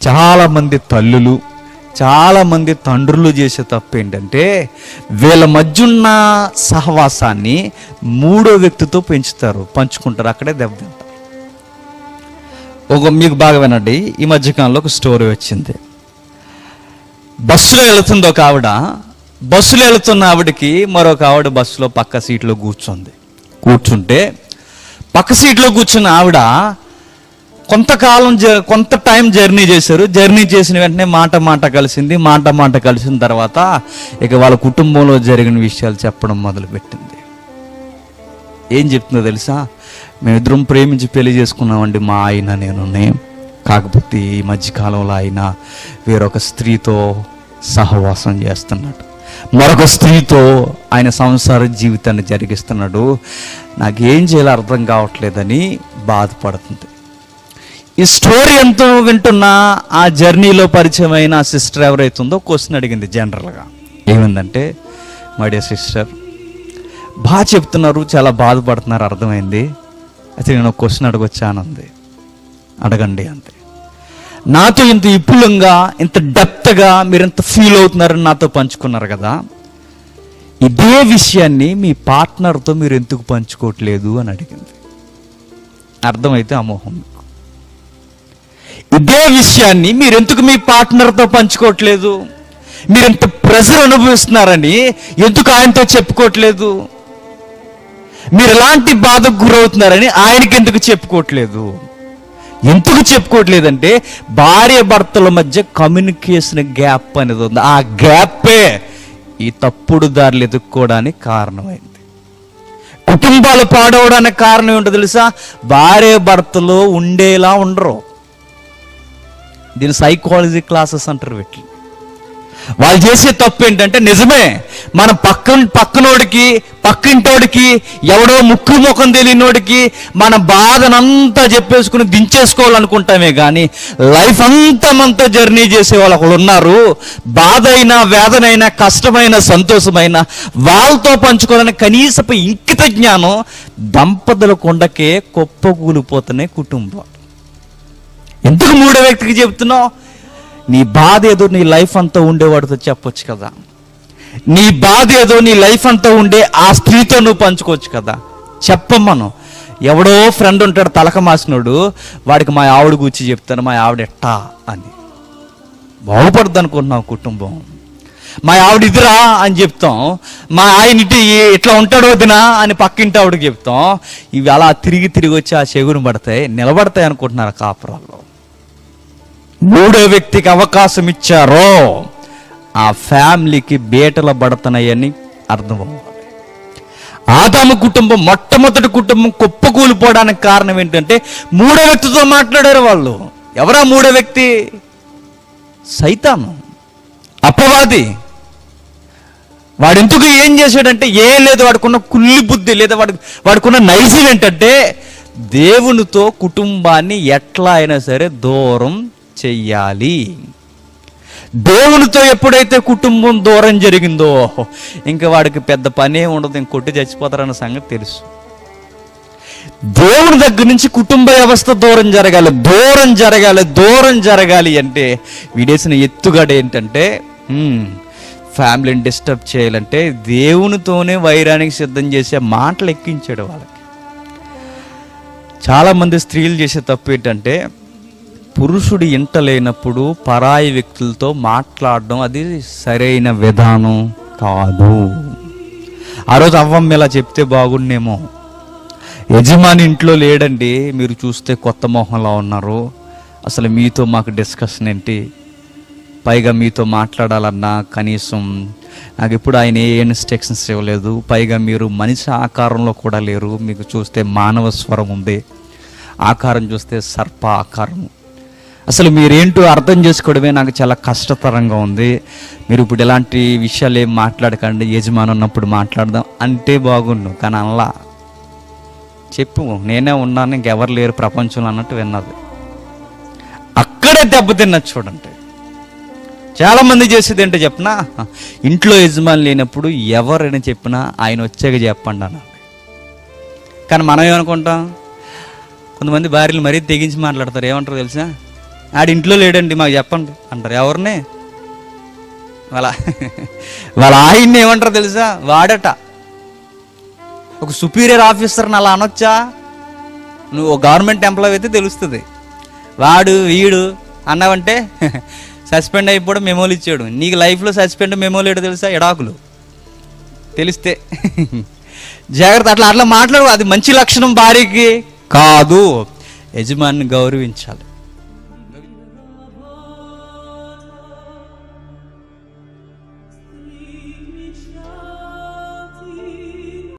చాలామంది తల్లులు చాలామంది తండ్రులు చేసే తప్పు ఏంటంటే వీళ్ళ మధ్య ఉన్న సహవాసాన్ని మూడో వ్యక్తితో పెంచుతారు పంచుకుంటారు అక్కడే దెబ్బతింటారు ఒక మీకు బాగా వినండి ఈ మధ్యకాలంలో ఒక స్టోరీ వచ్చింది బస్సులో వెళుతుంది ఒక ఆవిడ బస్సులో వెళుతున్న ఆవిడకి మరొక ఆవిడ బస్సులో పక్క సీట్లో కూర్చుంది కూర్చుంటే పక్క సీట్లో కూర్చున్న ఆవిడ కొంతకాలం జ కొంత టైం జర్నీ చేశారు జర్నీ చేసిన వెంటనే మాట మాట కలిసింది మాట మాట కలిసిన తర్వాత ఇక వాళ్ళ కుటుంబంలో జరిగిన విషయాలు చెప్పడం మొదలుపెట్టింది ఏం చెప్తుందో తెలుసా మేమిద్దరం ప్రేమించి పెళ్లి చేసుకున్నామండి మా ఆయన నేను కాకపోతే ఈ మధ్యకాలంలో ఆయన వేరొక స్త్రీతో సహవాసం చేస్తున్నాడు మరొక స్త్రీతో ఆయన సంసార జీవితాన్ని జరిగిస్తున్నాడు నాకేం చేయాలో అర్థం కావట్లేదని బాధపడుతుంది ఈ స్టోరీ ఎంతో వింటున్నా ఆ జర్నీలో పరిచయం అయిన ఆ సిస్టర్ ఎవరైతే ఉందో క్వశ్చన్ అడిగింది జనరల్గా ఏమైందంటే మై డియర్ సిస్టర్ బాగా చెప్తున్నారు చాలా బాధపడుతున్నారు అర్థమైంది అయితే నేను ఒక క్వశ్చన్ అడగొచ్చానంది అడగండి అంతే నాతో ఇంత విపులంగా ఇంత డెప్త్గా మీరు ఎంత ఫీల్ అవుతున్నారని నాతో పంచుకున్నారు కదా ఇదే విషయాన్ని మీ పార్ట్నర్తో మీరు ఎందుకు పంచుకోవట్లేదు అని అడిగింది అర్థమైతే అమోహం మీకు ఇదే విషయాన్ని మీరు ఎందుకు మీ పార్ట్నర్తో పంచుకోవట్లేదు మీరు ఎంత ప్రెజర్ అనుభవిస్తున్నారని ఎందుకు ఆయనతో చెప్పుకోవట్లేదు మీరు ఎలాంటి బాధకు గురవుతున్నారని ఆయనకి ఎందుకు చెప్పుకోవట్లేదు ఎందుకు చెప్పుకోవట్లేదంటే భార్య భర్తల మధ్య కమ్యూనికేషన్ గ్యాప్ అనేది ఉంది ఆ గ్యాపే ఈ తప్పుడు దారులు ఎదుక్కోవడానికి కారణమైంది కుటుంబాలు పాడవడానికి కారణం ఏంటో తెలుసా భార్య భర్తలు ఉండేలా ఉండరు దీని సైకాలజీ క్లాసెస్ అంటారు వీటిని వాళ్ళు చేసే తప్పు ఏంటంటే నిజమే మన పక్కన పక్కనోడికి పక్కింటోడికి ఎవడో ముక్కు ముఖం తెలియనోడికి మన బాధనంతా చెప్పేసుకుని దించేసుకోవాలనుకుంటామే కానీ లైఫ్ అంతా మనతో జర్నీ చేసే వాళ్ళు ఒకళ్ళు ఉన్నారు బాధ అయినా వేదనైనా కష్టమైన సంతోషమైన వాళ్ళతో పంచుకోవాలని కనీసపు ఇంకిత జ్ఞానం దంపతుల కొండకే కుప్పకూలిపోతున్నాయి కుటుంబం ఎందుకు మూడో వ్యక్తికి చెప్తున్నావు నీ బాధ ఏదో నీ లైఫ్ అంతా ఉండేవాడితో చెప్పొచ్చు కదా నీ బాధ ఏదో నీ లైఫ్ అంతా ఉండే ఆ స్త్రీతో నువ్వు పంచుకోవచ్చు కదా చెప్పమ్మను ఎవడో ఫ్రెండ్ ఉంటాడు తలక మాసినోడు వాడికి మా ఆవిడ గురించి చెప్తాను మా ఆవిడ ఎట్టా అని బాగుపడద్దు అనుకుంటున్నావు కుటుంబం మా ఆవిడ ఇదిరా అని చెప్తాం మా ఆయన ఇటు ఇట్లా ఉంటాడు వదినా అని పక్కింటి ఆవిడకి చెప్తాం ఇవి అలా తిరిగి తిరిగి వచ్చి ఆ చెగును పడతాయి నిలబడతాయి అనుకుంటున్నారు కాపురాల్లో మూడో వ్యక్తికి అవకాశం ఇచ్చారో ఆ ఫ్యామిలీకి బేటలు పడుతున్నాయని అర్థం అవ్వాలి ఆదాము కుటుంబం మొట్టమొదటి కుటుంబం కుప్పకూలిపోవడానికి కారణం ఏంటంటే మూడో వ్యక్తితో మాట్లాడారు వాళ్ళు ఎవరా మూడో వ్యక్తి సైతాను అపవాది వాడెందుకు ఏం చేశాడంటే ఏం లేదు వాడుకున్న కుల్లి బుద్ధి లేదా వాడు వాడుకున్న నైజం ఏంటంటే దేవునితో కుటుంబాన్ని ఎట్లా అయినా సరే దూరం చెయ్యాలి దేవునితో ఎప్పుడైతే కుటుంబం దూరం జరిగిందో ఇంకా వాడికి పెద్ద పనే ఉండదు ఇంక కొట్టి చచ్చిపోతారన్న సంగతి తెలుసు దేవుని దగ్గర నుంచి కుటుంబ వ్యవస్థ దూరం జరగాలి దూరం జరగాలి దూరం జరగాలి అంటే వీడేసిన ఎత్తుగడ ఏంటంటే హ్మ్, ఫ్యామిలీని డిస్టర్బ్ చేయాలంటే దేవునితోనే వైరానికి సిద్ధం చేసే మాటలు ఎక్కించాడు వాళ్ళకి చాలామంది స్త్రీలు చేసే తప్పు ఏంటంటే పురుషుడు ఇంట లేనప్పుడు పరాయి వ్యక్తులతో మాట్లాడడం అది సరైన విధానం కాదు ఆ రోజు అవ్వమ్మ ఇలా చెప్తే బాగుండేమో యజమాని ఇంట్లో లేడండి మీరు చూస్తే కొత్త మొహంలా ఉన్నారు అసలు మీతో మాకు డిస్కషన్ ఏంటి పైగా మీతో మాట్లాడాలన్నా కనీసం నాకు ఎప్పుడు ఆయన ఏ ఇన్స్ట్రక్షన్స్ ఇవ్వలేదు పైగా మీరు మనిషి ఆకారంలో కూడా లేరు మీకు చూస్తే మానవ స్వరం ఉంది ఆకారం చూస్తే సర్ప ఆకారం అసలు మీరేంటో అర్థం చేసుకోవడమే నాకు చాలా కష్టతరంగా ఉంది మీరు ఇప్పుడు ఇలాంటి విషయాలు ఏం మాట్లాడకండి యజమాని ఉన్నప్పుడు మాట్లాడదాం అంటే బాగుండు కానీ అలా చెప్పు నేనే ఉన్నాను ఇంకెవరు లేరు ప్రపంచంలో అన్నట్టు విన్నది అక్కడే దెబ్బతిన్నది చూడండి చాలా మంది చేసేది ఏంటో చెప్పనా ఇంట్లో యజమాని లేనప్పుడు ఎవరైనా చెప్పినా ఆయన వచ్చాక చెప్పండి అన్న కానీ మనం ఏమనుకుంటాం కొంతమంది భార్యలు మరీ తెగించి మాట్లాడతారు ఏమంటారు తెలుసా ఆడి ఇంట్లో లేడండి మాకు చెప్పండి అంటారు ఎవరిని వాళ్ళ వాళ్ళ ఆయన్ని ఏమంటారు తెలుసా వాడట ఒక సుపీరియర్ ఆఫీసర్ని అలా అనొచ్చా నువ్వు ఒక గవర్నమెంట్ ఎంప్లాయ్ అయితే తెలుస్తుంది వాడు వీడు అన్నావంటే సస్పెండ్ అయిపోవడం మెమోలు ఇచ్చాడు నీకు లైఫ్లో సస్పెండ్ మెమోలు ఏడు తెలుసా ఎడాకులు తెలిస్తే జాగ్రత్త అట్లా అట్లా మాట్లాడు అది మంచి లక్షణం భార్యకి కాదు యజమానిని గౌరవించాలి